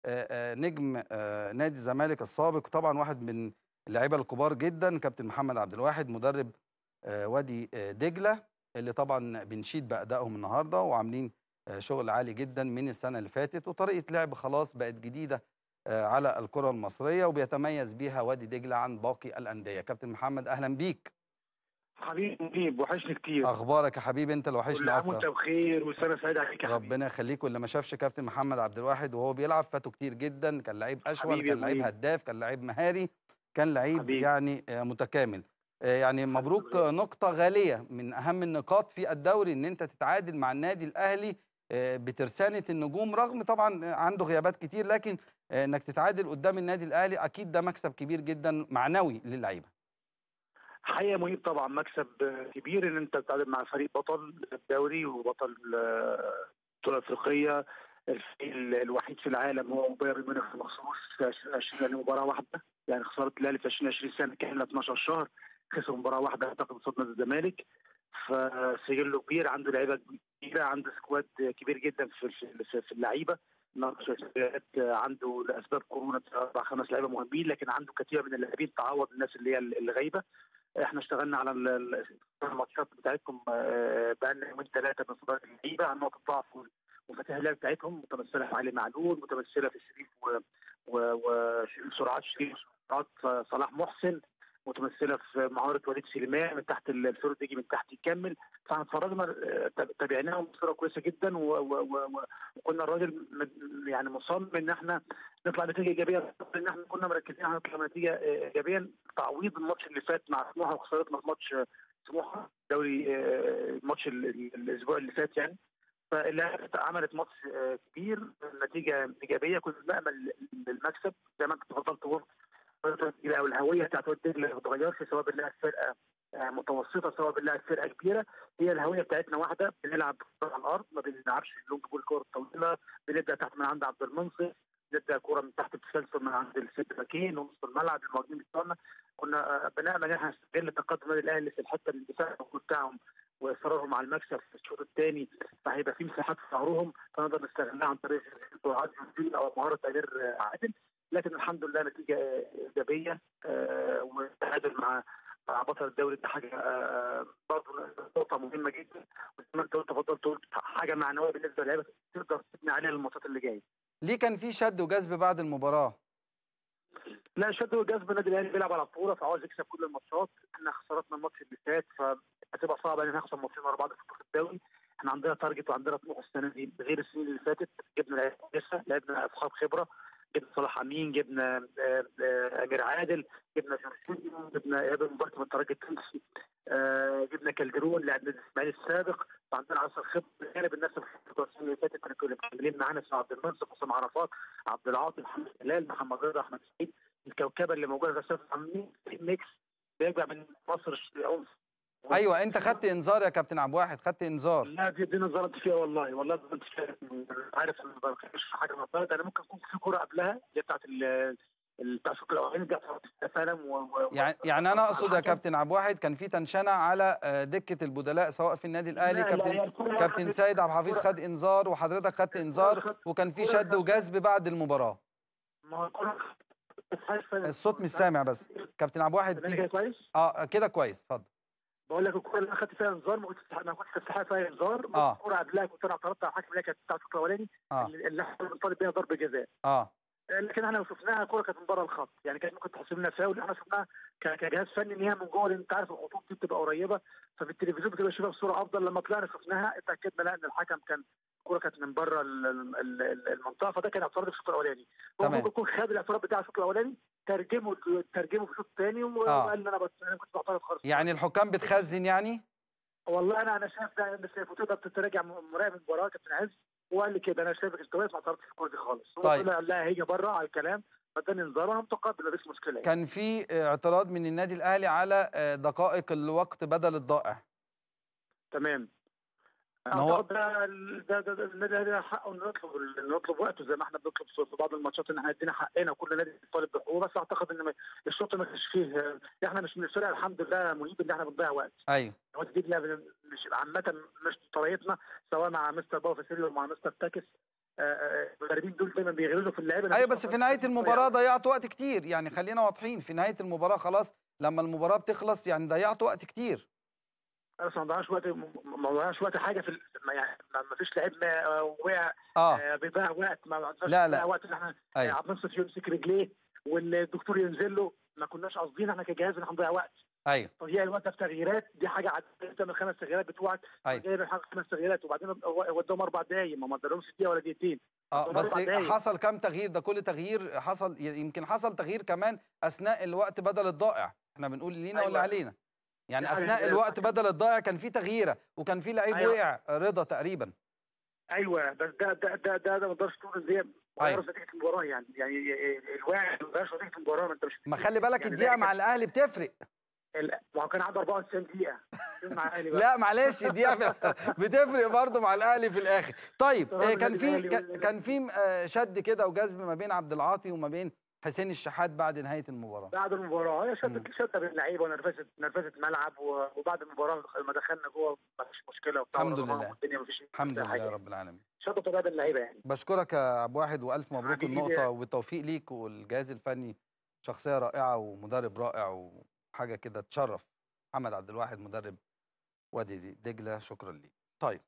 نجم نادي الزمالك السابق طبعا واحد من اللعيبه الكبار جدا كابتن محمد عبد الواحد مدرب وادي دجله اللي طبعا بنشيد بادائهم النهارده وعاملين شغل عالي جدا من السنه اللي فاتت وطريقه لعب خلاص بقت جديده على الكره المصريه وبيتميز بيها وادي دجله عن باقي الانديه كابتن محمد اهلا بيك حبيبي مجيب وحشني كتير اخبارك يا حبيبي انت اللي وحشني كل عام وانت بخير وسنه سعيده عليك يا حبيبي ربنا يخليك واللي ما شافش كابتن محمد عبد الواحد وهو بيلعب فاته كتير جدا كان لعيب اشول حبيبي كان يا لعيب مجيب. هداف كان لعيب مهاري كان لعيب حبيبي. يعني آه، متكامل آه، يعني مبروك لله. نقطة غالية من أهم النقاط في الدوري إن أنت تتعادل مع النادي الأهلي آه، بترسانة النجوم رغم طبعا عنده غيابات كتير لكن آه، إنك تتعادل قدام النادي الأهلي أكيد ده مكسب كبير جدا معنوي للعيبة حقيقه مهيب طبعا مكسب كبير ان انت تتعادل مع فريق بطل الدوري وبطل آه، البطوله الافريقيه الفريق الوحيد في العالم هو بايرن ميونخ مخصوص في 2020 يعني مباراه واحده يعني خساره الاهلي في 2020 سنه كامله 12 شهر خسر مباراه واحده اعتقد قصاد نادي الزمالك فسجله كبير عنده لعيبه كبيره عنده سكواد كبير جدا في في, في اللعيبه ناقص عنده لاسباب كورونا اربع خمس لعيبه مهمين لكن عنده كثير من اللاعبين تعوض الناس اللي هي اللي غايبه احنا اشتغلنا على ال- ال- الماتشات بتاعتكم آه، بقالنا يومين ثلاثه من صدار اللعيبه عن نقطه ضعف ومفاتيح اللعب بتاعتهم متمثله في علي معلول متمثله في شريف و- و- وشريف سرعات شريف سرعات صلاح محسن متمثله في مهاره وليد سليمان من تحت ال- الفرد يجي من تحت يكمل فاحنا اتفرجنا آه، تاب- تابعناهم بصوره كويسه جدا و- و- و- و- وكنا الراجل م- يعني مصمم ان احنا نطلع نتيجه ايجابيه ان احنا كنا مركزين على نطلع نتيجه آه، ايجابيه تعويض الماتش اللي فات مع سموحه وخسارتنا في ماتش آه، سموحه دوري آه، الماتش ال- ال- الاسبوع اللي فات يعني فاللاعب عملت ماتش آه، كبير نتيجه ايجابيه كنا نامل المكسب زي ما انت تفضلت وقلت او الهويه بتاعت وادي دجله ما بتتغيرش سواء بنلعب فرقه آه، متوسطه سواء بنلعب فرقه كبيره هي الهويه بتاعتنا واحده بنلعب على الارض ما بنلعبش اللونج بول كور الطويله بنبدا تحت من عند عبد المنصف نبدا كوره من تحت بتسلسل من عند الست باكين ونص الملعب المهاجمين بتوعنا كنا آه، بنامل ان احنا نستغل تقدم النادي الاهلي في الحته من الدفاع بتاعهم واصرارهم على المكسب في الشوط الثاني فهيبقى في مساحات في ظهرهم فنقدر نستغلها عن طريق سرعات جديد او مهاره تغيير آه، عادل لكن الحمد لله نتيجه آه، ايجابيه آه، والتعادل مع مع بطل الدوري ده حاجه آه، برضه نقطه مهمه جدا وزي ما انت قلت تفضلت قلت حاجه معنويه بالنسبه للعيبه تقدر تبني عليها الماتشات اللي جايه. ليه كان في شد وجذب بعد المباراة لا شد وجذب النادي الاهلي بيلعب على بطوله فعاوز يكسب كل الماتشات احنا خسارتنا الماتش اللي فات فهتبقى صعبه ان احنا نخسر ماتشين ورا بعض في بطوله الدوري احنا عندنا تارجت وعندنا طموح السنه دي غير السنين اللي فاتت جبنا لعيبه كويسه لعبنا اصحاب خبره جبنا صلاح امين جبنا آه، آه، امير عادل جبنا جورجينيو جبنا ايهاب مبارك من الترجي التونسي آه، جبنا كالدرون لاعب نادي الاسماعيلي السابق وعندنا عناصر خبره جانب الناس اللي في السنه اللي فاتت كانوا مكملين معانا سواء عبد المنصف حسام عرفات عبد العاطي محمد هلال محمد رضا احمد سعيد الكوكبه اللي موجوده في الاساس عاملين ميكس بيرجع من مصر عنف أيوة أنت خدت إنذار يا كابتن عبد الواحد خدت إنذار لا دي دي ظلمت فيها والله والله ظلمت فيها عارف انا ما بخافش في حاجه غلطانه انا ممكن يكون في كوره قبلها اللي هي بتاعت ال- ال- بتاع الشوط الاولاني دي بتاعت فعلا و... و... يعني يعني انا اقصد يا الحكم. كابتن عبد الواحد كان في تنشنه على آه، دكه البدلاء سواء في النادي الاهلي لا، لا، هي كابتن الكرة كابتن أخدت- سيد عبد الحفيظ الكرة- خد انذار وحضرتك خدت انذار خدت- وكان في الكرة شد خدت- وجذب بعد المباراه ما هو الكرة الصوت مش سامع بس كابتن عبد الواحد سامعني تيجي- كده كويس اه كده كويس اتفضل بقول لك الكوره اللي انا خدت فيها انذار ما كنتش ما كنتش استحق فيها انذار آه. الكوره قبلها كنت انا اعترضت على الحكم اللي هي كانت بتاعت الشوط الاولاني اه اللي اللي احنا بنطالب بيها ضربه جزاء اه لكن احنا لو شفناها الكوره كانت من بره الخط يعني كانت ممكن تحسب لنا فاول احنا شفناها ك- كجهاز فني ان هي من جوه لان انت عارف الخطوط دي بتبقى قريبه ففي التلفزيون بتبقى شايفها بصوره افضل لما طلعنا شفناها اتاكدنا لا ان الحكم كان الكوره كانت من بره ال- ال- ال- المنطقه فده كان اعتراض في الشوط الاولاني هو تمام. ممكن يكون خد الاعتراض بتاع الشوط الاولاني ترجمه ترجمه في الشوط الثاني آه. وقال ان انا بس انا كنت بعترض خالص يعني الحكام بتخزن يعني والله انا انا شايف ده انا شايف وتقدر تراجع مراقب المباراه كابتن عز وقال لي كده انا شايفك انت واقف ما اعترضتش في الكوره دي خالص هو طيب. طلع قال لا هيجي بره على الكلام فاداني انذار وانا متقبل مفيش مشكله يعني. كان في آه، اعتراض من النادي الاهلي على آه، دقائق الوقت بدل الضائع تمام إن هو- اعتقد ده ده ده ده النادي الاهلي حقه انه يطلب إنه يطلب وقته زي ما احنا بنطلب في في بعض الماتشات ان احنا ادينا حقنا وكل نادي بيطالب بحقوقه بس اعتقد ان ما- الشوط ما كانش فيه احنا مش من الفرق الحمد لله مهيب ان احنا بنضيع وقت ايوه وادي دجله مش عامه مش طريقتنا سواء مع مستر باو فاسيليو ومع مستر تاكس آه، آه، المدربين دول دايما بيغرزوا في اللعيبه ايوه بس في نهايه المباراه ضيعت وقت كتير يعني خلينا واضحين في نهايه المباراه خلاص لما المباراه بتخلص يعني ضيعت وقت كتير بس ما ضيعش وقت ما ضيعش وقت حاجه في ال- ما يعني ما ما فيش لعيب ما- آه، وقع اه آه، بيضيع وقت ما ما لا، لا. بيضيع وقت ان احنا ايوه عبد الناصر يمسك رجليه والدكتور ينزل له ما كناش قاصدين احنا كجهاز ان احنا نضيع وقت ايوه تضييع الوقت في تغييرات دي حاجه عاديه انت من الخمس تغييرات بتوعك ايوه جايب الحاجه خمس تغييرات وبعدين هو- وداهم اربع دقايق ما ما ادالهمش دقيقه ولا دقيقتين اه طب أربع بس دقايق. حصل كام تغيير ده كل تغيير حصل يمكن حصل تغيير كمان اثناء الوقت بدل الضائع احنا بنقول لينا ولا أيوة. علينا يعني دي حاجة اثناء كده. الوقت بدل الضائع كان في تغييره وكان في لعيب أيوة. وقع رضا تقريبا ايوه بس ده ده ده ده, ده ما تقدرش تقول ان هي أيوة. غيرت نتيجه المباراه يعني يعني الواحد ما غيرش نتيجه المباراه ما انت مش ما خلي بالك يعني الدقيقه ده مع كان- الاهلي بتفرق ال- ما هو كان عنده 94 دقيقه فين مع الاهلي بقى؟ لا معلش دي بتفرق برضه مع الاهلي في الاخر طيب طبعاً آه، كان النادي في الأهلي كان- والنادي كان في آه، شد كده وجذب ما بين عبد العاطي وما بين حسين الشحات بعد نهايه المباراه بعد المباراه هي مم. شدت شدت بين اللعيبه ونرفزه نرفزه ملعب و- وبعد المباراه لما دخلنا جوه ما فيش مشكله وبتاع الحمد ورمضان لله. والدنيا ما فيش الحمد فيها حاجة لله يعني. رب العالمين شدوا طبيعه بين اللعيبه يعني بشكرك يا ابو واحد والف مبروك حبيبي. النقطه وبالتوفيق ليك والجهاز الفني شخصيه رائعه ومدرب رائع وحاجه كده تشرف محمد عبد الواحد مدرب وادي دجله شكرا ليك طيب